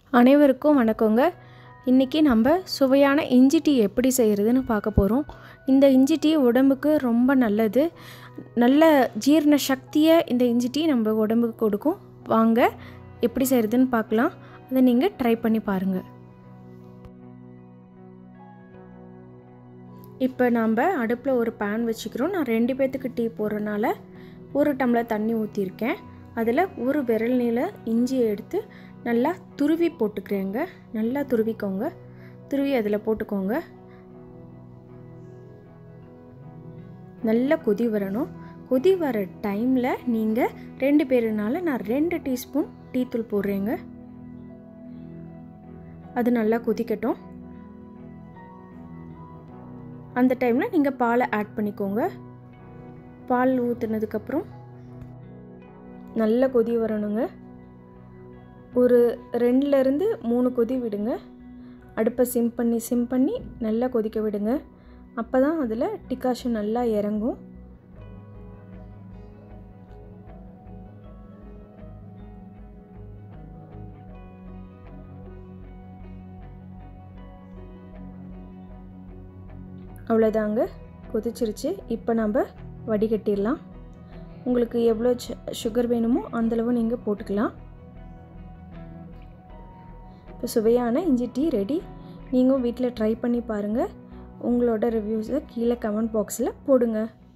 அனைவருக்கும் வணக்கங்க இன்றைக்கி நம்ம சுவையான இஞ்சி டீ எப்படி செய்கிறதுன்னு பார்க்க போகிறோம் இந்த இஞ்சி டீ உடம்புக்கு ரொம்ப நல்லது நல்ல ஜீரண சக்தியை இந்த இஞ்சி டீ நம்ம உடம்புக்கு கொடுக்கும் வாங்க எப்படி செய்கிறதுன்னு பார்க்கலாம் அதை நீங்கள் ட்ரை பண்ணி பாருங்கள் இப்போ நாம் அடுப்பில் ஒரு பேன் வச்சுக்கிறோம் நான் ரெண்டு பேர்த்துக்கு டீ போடுறனால ஒரு டம்ளர் தண்ணி ஊற்றிருக்கேன் அதில் ஒரு விரல் நீள இஞ்சியை எடுத்து நல்லா துருவி போட்டுக்கிறேங்க நல்லா துருவிக்கோங்க துருவி அதில் போட்டுக்கோங்க நல்லா கொதி வரணும் கொதி வர டைமில் நீங்கள் ரெண்டு பேருனால நான் ரெண்டு டீஸ்பூன் டீத்தூள் போடுறேங்க அது நல்லா கொதிக்கட்டும் அந்த டைமில் நீங்கள் பாலை ஆட் பண்ணிக்கோங்க பால் ஊற்றுனதுக்கப்புறம் நல்லா கொதி வரணுங்க ஒரு ரெண்டுலேருந்து மூணு கொதி விடுங்க அடுப்பை சிம் பண்ணி சிம் பண்ணி நல்லா கொதிக்க விடுங்க அப்போ தான் அதில் டிகாஷன் நல்லா இறங்கும் அவ்வளோதாங்க கொதிச்சிருச்சு இப்போ நம்ம வடிகட்டிடலாம் உங்களுக்கு எவ்வளோ சுகர் வேணுமோ அந்தளவு நீங்கள் போட்டுக்கலாம் இப்போ சுவையான இஞ்சி டீ ரெடி நீங்களும் வீட்டில் ட்ரை பண்ணி பாருங்கள் உங்களோட ரிவ்யூஸை கீழே கமெண்ட் பாக்ஸில் போடுங்க